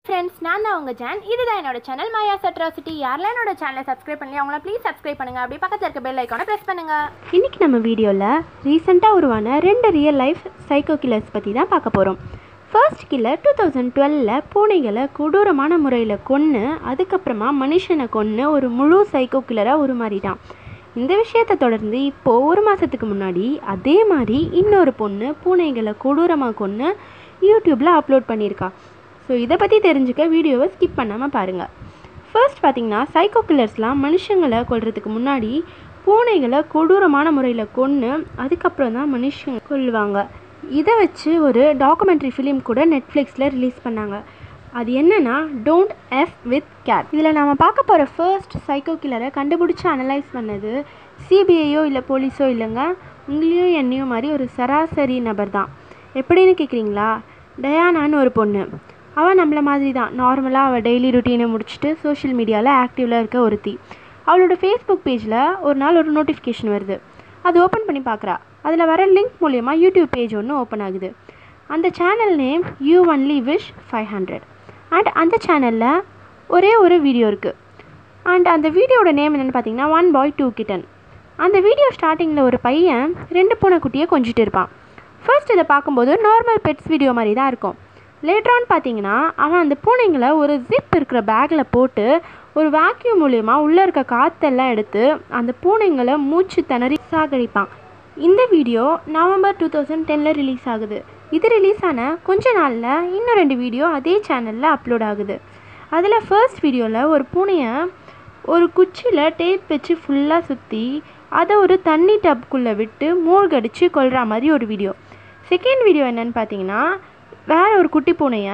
friends நான் தான் உங்கள் ஜான் இதுதான் என்னோட சேனல் மாயாஸ் அட்ராசிட்டி யாரெல்லாம் என்னோட சேனலை சப்ஸ்கிரைப் பண்ணி அவங்கள ப்ளீஸ் சப்ஸ்கிரைப் பண்ணுங்க அப்படியே பக்கத்தில் இருக்க பெல் ஐக்கானை ப்ரெஸ் பண்ணுங்க இன்றைக்கி நம்ம வீடியோவில் ரீசெண்டாக உருவான ரெண்டு ரியல் லைஃப் சைக்கோ கில்லர்ஸ் பற்றி தான் பார்க்க போகிறோம் ஃபர்ஸ்ட் கில்லர் டூ தௌசண்ட் டுவெலில் பூனைகளை கொடூரமான முறையில் கொன்று அதுக்கப்புறமா மனுஷனை கொன்று ஒரு முழு சைக்கோ கில்லராக உருமாறிட்டான் இந்த விஷயத்தை தொடர்ந்து இப்போது ஒரு மாதத்துக்கு முன்னாடி அதே மாதிரி இன்னொரு பொண்ணு பூனைகளை கொடூரமாக கொன்று யூடியூப்பில் அப்லோட் பண்ணியிருக்கா ஸோ இதை பற்றி தெரிஞ்சுக்க வீடியோவை ஸ்கிப் பண்ணாமல் பாருங்கள் ஃபர்ஸ்ட் பார்த்தீங்கன்னா சைக்கோ கில்லர்ஸ்லாம் மனுஷங்களை கொல்றதுக்கு முன்னாடி பூனைகளை கொடூரமான முறையில் கொன்று அதுக்கப்புறம் தான் மனுஷங்க கொல்லுவாங்க இதை வச்சு ஒரு டாக்குமெண்ட்ரி ஃபிலிம் கூட நெட்ஃப்ளிக்ஸில் ரிலீஸ் பண்ணாங்க அது என்னன்னா டோன்ட் எஃப் வித் கேட் இதில் நம்ம பார்க்க போகிற ஃபர்ஸ்ட் சைக்கோ கில்லரை கண்டுபிடிச்சி அனலைஸ் பண்ணது சிபிஐயோ இல்லை போலீஸோ இல்லைங்க உங்களையும் என்னையும் மாதிரி ஒரு சராசரி நபர் தான் எப்படின்னு கேட்குறீங்களா டயானான்னு ஒரு பொண்ணு அவள் நம்மள மாதிரி தான் நார்மலாக அவள் டெய்லி ருட்டீனை முடிச்சுட்டு சோஷியல் மீடியாவில் ஆக்டிவில் இருக்க ஒருத்தி அவளோட ஃபேஸ்புக் பேஜில் ஒரு நாள் ஒரு நோட்டிஃபிகேஷன் வருது அது ஓப்பன் பண்ணி பார்க்குறா அதில் வர லிங்க் மூலயமா யூடியூப் பேஜ் ஒன்று ஓப்பன் ஆகுது அந்த channel name you only wish five hundred and அந்த சேனலில் ஒரே ஒரு வீடியோ இருக்குது அண்ட் அந்த வீடியோட நேம் என்னென்னு பார்த்தீங்கன்னா ஒன் பாய் டூ கிட்டன் அந்த வீடியோ ஸ்டார்டிங்கில் ஒரு பையன் ரெண்டு பூனைக்குட்டியை கொஞ்சிட்டு இருப்பான் ஃபர்ஸ்ட் இதை பார்க்கும்போது நார்மல் பெட்ஸ் வீடியோ மாதிரி தான் இருக்கும் லேட்டரான் பார்த்தீங்கன்னா அவன் அந்த பூனைங்களை ஒரு ஜிப் இருக்கிற பேக்கில் போட்டு ஒரு வேக்யூம் மூலயமா உள்ளே இருக்க காற்றெல்லாம் எடுத்து அந்த பூனைங்களை மூச்சு திணறி சாகடிப்பான் இந்த வீடியோ நவம்பர் டூ தௌசண்ட் டெனில் ரிலீஸ் ஆகுது இது ரிலீஸ் ஆன கொஞ்ச நாளில் இன்னும் ரெண்டு வீடியோ அதே சேனலில் அப்லோட் ஆகுது அதில் ஃபர்ஸ்ட் வீடியோவில் ஒரு பூனையை ஒரு குச்சியில் டேப் வச்சு ஃபுல்லாக சுற்றி அதை ஒரு தண்ணி டப்குள்ளே விட்டு மூழ்கடிச்சு கொல்ற மாதிரி ஒரு வீடியோ செகண்ட் வீடியோ என்னன்னு பார்த்தீங்கன்னா வேற ஒரு குட்டி பூனையை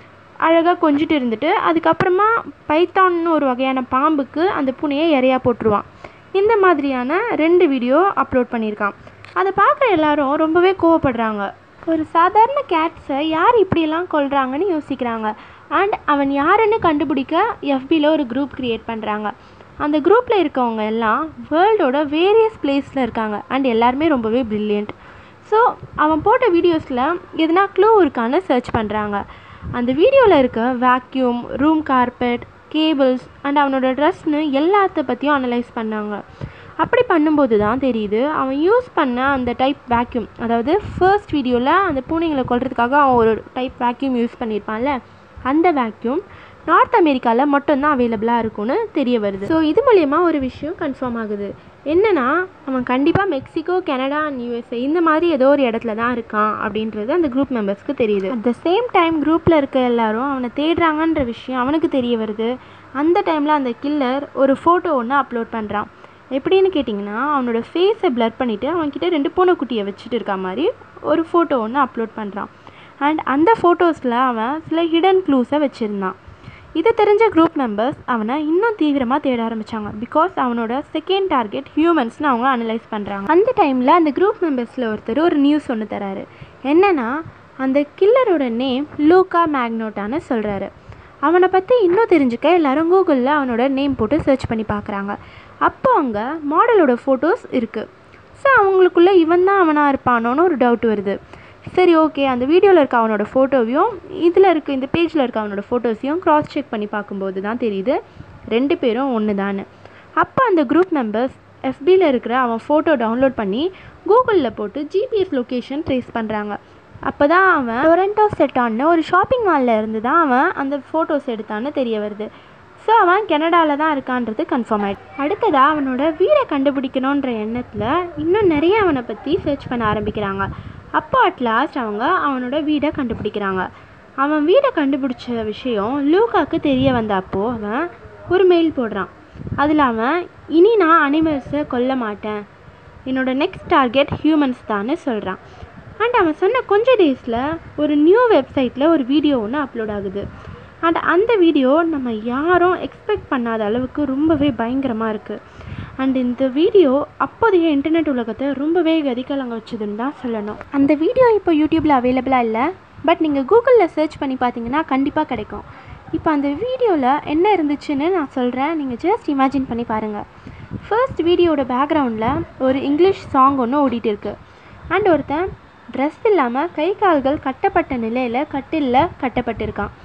அழகாக கொஞ்சிட்டு இருந்துட்டு அதுக்கப்புறமா பைத்தான்னு ஒரு வகையான பாம்புக்கு அந்த பூனையை இறையா போட்டுருவான் இந்த மாதிரியான ரெண்டு வீடியோ அப்லோட் பண்ணியிருக்கான் அதை பார்க்குற எல்லாரும் ரொம்பவே கோவப்படுறாங்க ஒரு சாதாரண கேட்ஸை யார் இப்படியெல்லாம் கொல்றாங்கன்னு யோசிக்கிறாங்க அண்ட் அவன் யாருன்னு கண்டுபிடிக்க எஃபியில் ஒரு குரூப் க்ரியேட் பண்ணுறாங்க அந்த குரூப்பில் இருக்கவங்க எல்லாம் வேர்ல்டோட வேரியஸ் பிளேஸில் இருக்காங்க அண்ட் எல்லாருமே ரொம்பவே ப்ரில்லியண்ட் ஸோ அவன் போட்ட வீடியோஸில் எதுனா க்ளூ இருக்கான்னு சர்ச் பண்ணுறாங்க அந்த வீடியோவில் இருக்க vacuum room carpet cables and அவனோட ட்ரெஸ்னு எல்லாத்த பற்றியும் அனலைஸ் பண்ணாங்க அப்படி பண்ணும்போது தான் தெரியுது அவன் யூஸ் பண்ண அந்த டைப் வேக்யூம் அதாவது ஃபர்ஸ்ட் வீடியோவில் அந்த பூனைங்களை கொல்றதுக்காக அவன் ஒரு டைப் வேக்யூம் யூஸ் பண்ணியிருப்பான்ல அந்த வேக்யூம் நார்த் அமெரிக்காவில் மட்டும்தான் அவைலபிளாக இருக்கும்னு தெரிய வருது ஸோ இது மூலயமா ஒரு விஷயம் கன்ஃபார்ம் ஆகுது என்னன்னா அவன் கண்டிப்பாக மெக்சிகோ கனடா அண்ட் யூஎஸ்ஏ இந்த மாதிரி ஏதோ ஒரு இடத்துல தான் இருக்கான் அப்படின்றது அந்த குரூப் மெம்பர்ஸ்க்கு தெரியுது அட் த சேம் டைம் குரூப்பில் இருக்க எல்லாரும் அவனை தேடுறாங்கன்ற விஷயம் அவனுக்கு தெரிய வருது அந்த டைமில் அந்த கில்லர் ஒரு ஃபோட்டோ ஒன்று அப்லோட் பண்ணுறான் எப்படின்னு கேட்டிங்கன்னா அவனோட ஃபேஸை பிளர் பண்ணிவிட்டு அவன்கிட்ட ரெண்டு பூனைக்குட்டியை வச்சுட்டு இருக்க மாதிரி ஒரு ஃபோட்டோ ஒன்று அப்லோட் பண்ணுறான் அண்ட் அந்த ஃபோட்டோஸில் அவன் சில ஹிடன் க்ளூஸை வச்சுருந்தான் இதை தெரிஞ்ச குரூப் மெம்பர்ஸ் அவனை இன்னும் தீவிரமாக தேட ஆரம்பித்தாங்க பிகாஸ் அவனோட செகண்ட் டார்கெட் ஹியூமன்ஸ்னு அவங்க அனலைஸ் பண்ணுறாங்க அந்த டைமில் அந்த குரூப் மெம்பர்ஸில் ஒருத்தர் ஒரு நியூஸ் ஒன்று தராரு என்னன்னா அந்த கில்லரோட நேம் லூகா மேக்னோட்டான்னு சொல்கிறாரு அவனை பற்றி இன்னும் தெரிஞ்சுக்க எல்லாரும் கூகுளில் அவனோட நேம் போட்டு சர்ச் பண்ணி பார்க்குறாங்க அப்போ அங்கே மாடலோட ஃபோட்டோஸ் இருக்குது ஸோ அவங்களுக்குள்ளே இவன் தான் அவனாக இருப்பானோன்னு ஒரு டவுட் வருது சரி ஓகே அந்த வீடியோவில் இருக்க அவனோட ஃபோட்டோவையும் இதில் இருக்க இந்த பேஜில் இருக்க அவனோட ஃபோட்டோஸையும் க்ராஸ் செக் பண்ணி பார்க்கும்போது தான் தெரியுது ரெண்டு பேரும் ஒன்று தானே அப்போ அந்த குரூப் மெம்பர்ஸ் எஃபியில் இருக்கிற அவன் ஃபோட்டோ டவுன்லோட் பண்ணி கூகுளில் போட்டு ஜிபிஎஸ் லொக்கேஷன் ட்ரேஸ் பண்ணுறாங்க அப்போ தான் அவன் டொரண்டோ செட்டான்னு ஒரு ஷாப்பிங் மாலில் இருந்து தான் அவன் அந்த ஃபோட்டோஸ் எடுத்தான்னு தெரிய வருது ஸோ அவன் கனடாவில் தான் இருக்கான்றது கன்ஃபார்ம் ஆயிடுச்சு அடுத்ததாக அவனோட வீடை கண்டுபிடிக்கணுன்ற எண்ணத்தில் இன்னும் நிறைய அவனை பற்றி சர்ச் பண்ண ஆரம்பிக்கிறாங்க அப்போ அட் லாஸ்ட் அவங்க அவனோட வீடை கண்டுபிடிக்கிறாங்க அவன் வீடை கண்டுபிடிச்ச விஷயம் லூகாக்கு தெரிய வந்தப்போ அவன் ஒரு மெயில் போடுறான் அதில் அவன் இனி நான் அனிமல்ஸை கொல்ல மாட்டேன் என்னோட நெக்ஸ்ட் டார்கெட் ஹியூமன்ஸ் தான்னு சொல்கிறான் அண்ட் அவன் சொன்ன கொஞ்ச டேஸில் ஒரு நியூ வெப்சைட்டில் ஒரு வீடியோ ஒன்று அப்லோட் ஆகுது அண்ட் அந்த வீடியோ நம்ம யாரும் எக்ஸ்பெக்ட் பண்ணாத அளவுக்கு ரொம்பவே பயங்கரமாக இருக்குது அண்ட் இந்த வீடியோ அப்போதைய இன்டர்நெட் உலகத்தை ரொம்பவே கதிக்கலங்க வச்சதுன்னு தான் சொல்லணும் அந்த வீடியோ இப்போ யூடியூப்பில் அவைலபிளாக இல்லை பட் நீங்கள் கூகுளில் சர்ச் பண்ணி பார்த்தீங்கன்னா கண்டிப்பாக கிடைக்கும் இப்போ அந்த வீடியோவில் என்ன இருந்துச்சுன்னு நான் சொல்கிறேன் நீங்கள் ஜஸ்ட் இமேஜின் பண்ணி பாருங்கள் ஃபர்ஸ்ட் வீடியோட பேக்ரவுண்டில் ஒரு இங்கிலீஷ் சாங் ஒன்று ஓடிட்டு இருக்கு அண்ட் ஒருத்தன் ட்ரெஸ் இல்லாமல் கை கால்கள் கட்டப்பட்ட நிலையில் கட்டிலில் கட்டப்பட்டிருக்கான்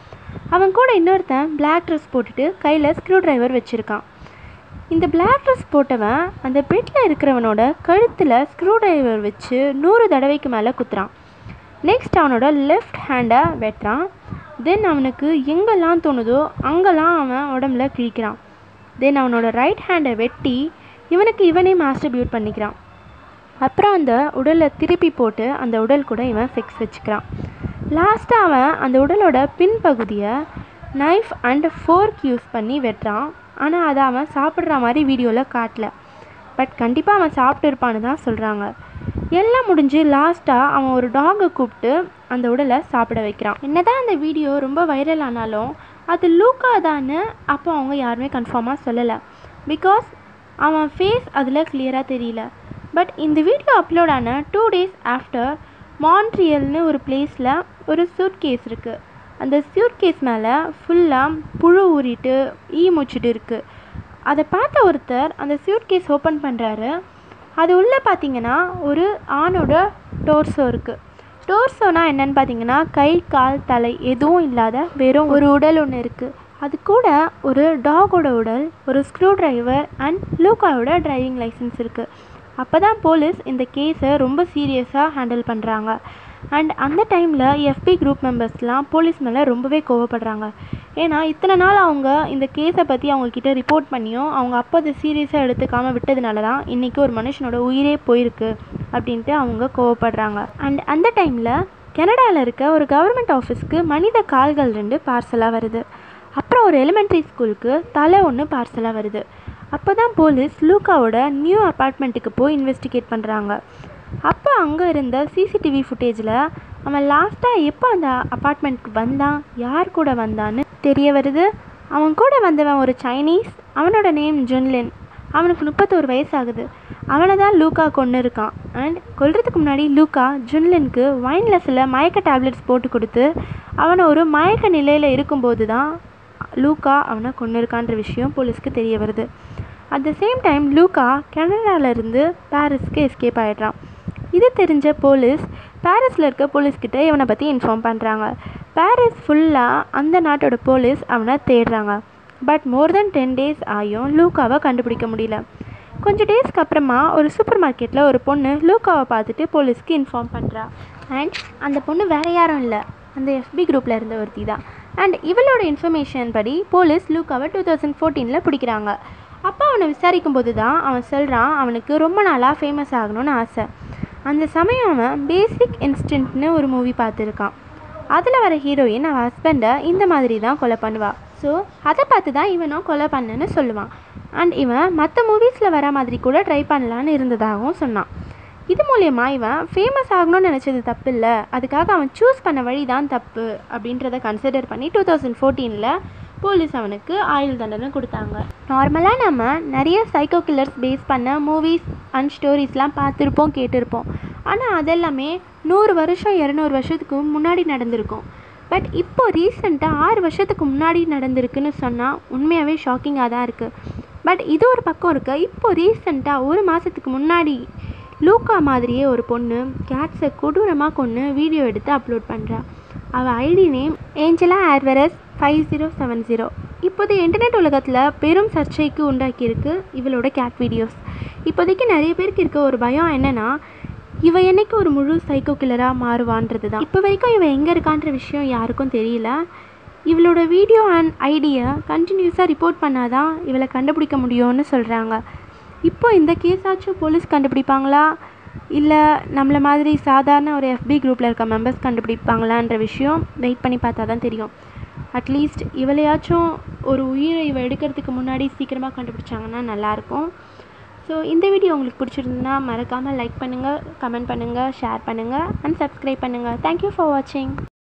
அவன் கூட இன்னொருத்தன் பிளாக் ட்ரெஸ் போட்டுட்டு கையில் ஸ்க்ரூ டிரைவர் வச்சுருக்கான் இந்த பிளாக் ட்ரெஸ் போட்டவன் அந்த பெட்டில் இருக்கிறவனோட கழுத்தில் ஸ்க்ரூ டிரைவர் வச்சு நூறு தடவைக்கு மேலே குத்துறான் நெக்ஸ்ட் அவனோட லெஃப்ட் ஹேண்டை வெட்டுறான் தென் அவனுக்கு எங்கெல்லாம் தோணுதோ அங்கெல்லாம் அவன் உடம்புல கிழிக்கிறான் தென் அவனோட ரைட் ஹேண்டை வெட்டி இவனுக்கு இவனே மாஸ்டர்பியூட் பண்ணிக்கிறான் அப்புறம் அந்த உடலை திருப்பி போட்டு அந்த உடல் கூட இவன் செக்ஸ் வச்சுக்கிறான் லாஸ்ட்டாக அவன் அந்த உடலோட பின்பகுதியை நைஃப் அண்ட் ஃபோர்க் யூஸ் பண்ணி வெட்டுறான் ஆனால் அதை அவன் சாப்பிட்ற மாதிரி வீடியோவில் காட்டல பட் கண்டிப்பாக அவன் சாப்பிட்டு இருப்பான்னு தான் சொல்கிறாங்க எல்லாம் முடிஞ்சு லாஸ்ட்டாக அவன் ஒரு டாகை கூப்பிட்டு அந்த உடலை சாப்பிட வைக்கிறான் என்னதான் அந்த வீடியோ ரொம்ப வைரல் ஆனாலும் அது லூக்கா தான்னு அப்போ அவங்க யாருமே கன்ஃபார்மாக சொல்லலை பிகாஸ் அவன் ஃபேஸ் அதில் கிளியராக தெரியல பட் இந்த வீடியோ அப்லோட் ஆன டூ டேஸ் ஆஃப்டர் மான்ட்ரியல்னு ஒரு பிளேஸில் ஒரு சூட் கேஸ் இருக்குது அந்த சூட் கேஸ் மேலே ஃபுல்லாக புழு ஊறிட்டு ஈ மூச்சிட்டு இருக்குது அதை பார்த்த ஒருத்தர் அந்த சூட் கேஸ் ஓப்பன் பண்ணுறாரு அது உள்ளே பார்த்தீங்கன்னா ஒரு ஆணோட டோர்ஸோ இருக்குது டோர்ஸோனா என்னன்னு பார்த்தீங்கன்னா கை கால் தலை எதுவும் இல்லாத வெறும் ஒரு உடல் ஒன்று இருக்குது அது கூட ஒரு டாகோட உடல் ஒரு ஸ்க்ரூ டிரைவர் அண்ட் லூக்காவோட டிரைவிங் லைசன்ஸ் இருக்குது அப்போ தான் போலீஸ் இந்த கேஸை ரொம்ப சீரியஸாக ஹேண்டில் பண்ணுறாங்க அண்ட் அந்த டைமில் எஃபி குரூப் மெம்பர்ஸ்லாம் போலீஸ் மேலே ரொம்பவே கோவப்படுறாங்க ஏன்னா இத்தனை நாள் அவங்க இந்த கேஸை பற்றி அவங்கக்கிட்ட ரிப்போர்ட் பண்ணியும் அவங்க அப்போ அதை சீரியஸாக எடுத்துக்காமல் விட்டதுனால தான் இன்றைக்கி ஒரு மனுஷனோட உயிரே போயிருக்கு அப்படின்ட்டு அவங்க கோவப்படுறாங்க அண்ட் அந்த டைமில் கனடாவில் இருக்க ஒரு கவர்மெண்ட் ஆஃபீஸ்க்கு மனித கால்கள் ரெண்டு பார்சலாக வருது அப்புறம் ஒரு எலிமெண்ட்ரி ஸ்கூலுக்கு தலை ஒன்று பார்சலாக வருது அப்போ தான் போலீஸ் லூக்காவோட நியூ அப்பார்ட்மெண்ட்டுக்கு போய் இன்வெஸ்டிகேட் பண்ணுறாங்க அப்போ அங்கே இருந்த சிசிடிவி ஃபுட்டேஜில் அவன் லாஸ்ட்டாக எப்போ அந்த அப்பார்ட்மெண்ட்க்கு வந்தான் யார் கூட வந்தான்னு தெரிய வருது அவன் கூட வந்தவன் ஒரு சைனீஸ் அவனோட நேம் ஜுன்லின் அவனுக்கு முப்பத்தோரு வயசு ஆகுது அவனை தான் லூக்கா கொன்று இருக்கான் அண்ட் கொல்றதுக்கு முன்னாடி லூக்கா ஜுன்லினுக்கு வைனில் சில மயக்க டேப்லெட்ஸ் போட்டு கொடுத்து அவனை ஒரு மயக்க நிலையில் இருக்கும்போது தான் லூக்கா அவனை கொன்று இருக்கான்ற விஷயம் போலீஸ்க்கு தெரிய வருது at the same time Luka கனடாவிலேருந்து பாரிஸ்க்கு எஸ்கேப் ஆகிடுறான் இது தெரிஞ்ச போலீஸ் பாரிஸில் இருக்க போலீஸ்கிட்ட இவனை பற்றி இன்ஃபார்ம் பண்ணுறாங்க பாரிஸ் ஃபுல்லாக அந்த நாட்டோட போலீஸ் அவனை தேடுறாங்க but more than ten days ஆகியும் லூக்காவை கண்டுபிடிக்க முடியல கொஞ்சம் டேஸ்க்கு அப்புறமா ஒரு சூப்பர் மார்க்கெட்டில் ஒரு பொண்ணு லூக்காவை பார்த்துட்டு போலீஸ்க்கு இன்ஃபார்ம் பண்ணுறா அண்ட் அந்த பொண்ணு வேறு யாரும் இல்லை அந்த எஃபி குரூப்பில் இருந்த ஒருத்தி தான் அண்ட் இவளோட இன்ஃபர்மேஷன் படி போலீஸ் லூக்காவை டூ தௌசண்ட் ஃபோர்டீனில் பிடிக்கிறாங்க அப்போ அவனை விசாரிக்கும் போது தான் அவன் சொல்கிறான் அவனுக்கு ரொம்ப நாளாக ஃபேமஸ் ஆகணும்னு ஆசை அந்த சமயம் அவன் பேசிக் இன்ஸ்டன்ட்னு ஒரு மூவி பார்த்துருக்கான் அதில் வர ஹீரோயின் அவன் ஹஸ்பண்டை இந்த மாதிரி தான் கொலை பண்ணுவாள் ஸோ அதை பார்த்து தான் இவனும் கொலை பண்ணேன்னு சொல்லுவான் அண்ட் இவன் மற்ற மூவிஸில் வர மாதிரி கூட ட்ரை பண்ணலான்னு இருந்ததாகவும் சொன்னான் இது மூலயமா இவன் ஃபேமஸ் ஆகணும்னு நினச்சது தப்பு இல்லை அதுக்காக அவன் சூஸ் பண்ண வழி தான் தப்பு அப்படின்றத கன்சிடர் பண்ணி டூ தௌசண்ட் ஃபோர்டீனில் போலீஸ் அவனுக்கு ஆயுள் தண்டனை கொடுத்தாங்க நார்மலாக நம்ம நிறைய சைக்கோ கில்லர்ஸ் பேஸ் பண்ண மூவிஸ் அண்ட் ஸ்டோரிஸ்லாம் பார்த்துருப்போம் கேட்டிருப்போம் ஆனால் அதெல்லாமே நூறு வருஷம் இரநூறு வருஷத்துக்கு முன்னாடி நடந்திருக்கும் பட் இப்போ ரீசெண்டாக ஆறு வருஷத்துக்கு முன்னாடி நடந்திருக்குன்னு சொன்னால் உண்மையாகவே ஷாக்கிங்காக தான் இருக்குது பட் இது ஒரு பக்கம் இருக்கு இப்போ ரீசெண்டாக ஒரு மாதத்துக்கு முன்னாடி லூக்கா மாதிரியே ஒரு பொண்ணு கேட்ஸை கொடூரமாக கொன்று வீடியோ எடுத்து அப்லோட் பண்ணுறா அவள் ஐடி நேம் ஏஞ்சலா ஏர்வெரஸ் ஃபைவ் ஜீரோ செவன் ஜீரோ இப்போது இன்டர்நெட் உலகத்தில் பெரும் சர்ச்சைக்கு உண்டாக்கியிருக்கு இவளோட கேட் வீடியோஸ் இப்போதைக்கு நிறைய பேருக்கு இருக்க ஒரு பயம் என்னென்னா இவ என்னைக்கு ஒரு முழு சைக்கோ கில்லராக மாறுவான்றது தான் இப்போ வரைக்கும் இவ எங்கே இருக்கான்ற விஷயம் யாருக்கும் தெரியல இவளோட வீடியோ அண்ட் ஐடியை கண்டினியூஸாக ரிப்போர்ட் பண்ணாதான் இவளை கண்டுபிடிக்க முடியும்னு சொல்கிறாங்க இப்போ இந்த கேஸாச்சும் போலீஸ் கண்டுபிடிப்பாங்களா இல்லை நம்மளை மாதிரி சாதாரண ஒரு எஃபி குரூப்பில் இருக்க மெம்பர்ஸ் கண்டுபிடிப்பாங்களான்ற விஷயம் வெயிட் பண்ணி பார்த்தா தான் தெரியும் அட்லீஸ்ட் இவளையாச்சும் ஒரு உயிரை இவ எடுக்கிறதுக்கு முன்னாடி சீக்கிரமாக கண்டுபிடிச்சாங்கன்னா நல்லாயிருக்கும் ஸோ இந்த வீடியோ உங்களுக்கு பிடிச்சிருந்ததுன்னா மறக்காமல் லைக் பண்ணுங்கள் கமெண்ட் பண்ணுங்கள் ஷேர் பண்ணுங்கள் அண்ட் சப்ஸ்கிரைப் பண்ணுங்கள் தேங்க்யூ ஃபார் வாட்சிங்